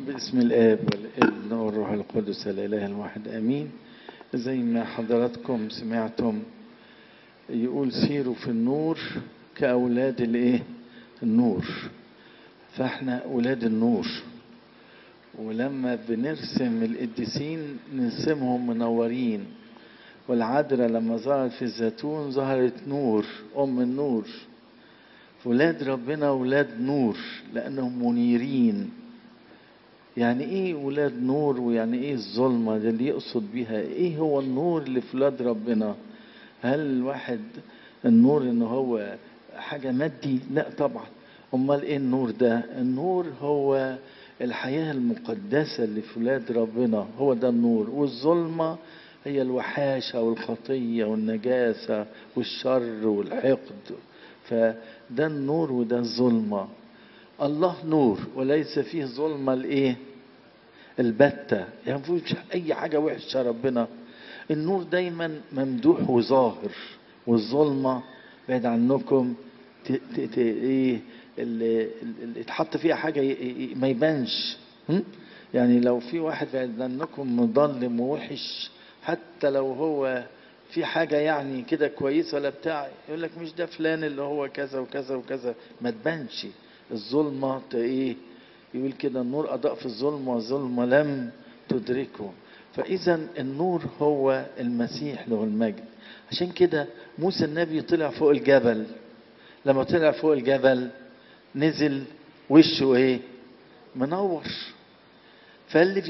باسم الآب والابن والروح القدس الإله الواحد آمين زي ما حضراتكم سمعتم يقول سيروا في النور كأولاد الإيه؟ النور فإحنا أولاد النور ولما بنرسم القديسين نرسمهم منورين والعذراء لما ظهرت في الزيتون ظهرت نور أم النور ولاد ربنا ولاد نور لأنهم منيرين يعني ايه ولاد نور ويعني ايه الظلمة ده اللي يقصد بيها ايه هو النور اللي في ولاد ربنا هل الواحد النور ان هو حاجة مادي لا طبعا امال ايه النور ده النور هو الحياة المقدسة اللي في ولاد ربنا هو ده النور والظلمة هي الوحاشة والخطية والنجاسة والشر والحقد فده النور وده الظلمة الله نور وليس فيه ظلمة الايه البتة يعني مفيش اي حاجة وحشة ربنا النور دايما ممدوح وظاهر والظلمة بعد عنكم ت ت ت ايه اللي يتحط فيها حاجة ما يبانش يعني لو في واحد بعد عنكم مظلم ووحش حتى لو هو في حاجة يعني كده كويسة ولا بتاع يقول لك مش ده فلان اللي هو كذا وكذا وكذا ما تبانش الظلمة ايه يقول كده النور أضاء في الظلمة والظلمة لم تدركه فإذا النور هو المسيح له المجد عشان كده موسى النبي طلع فوق الجبل لما طلع فوق الجبل نزل وشه ايه منور فاللي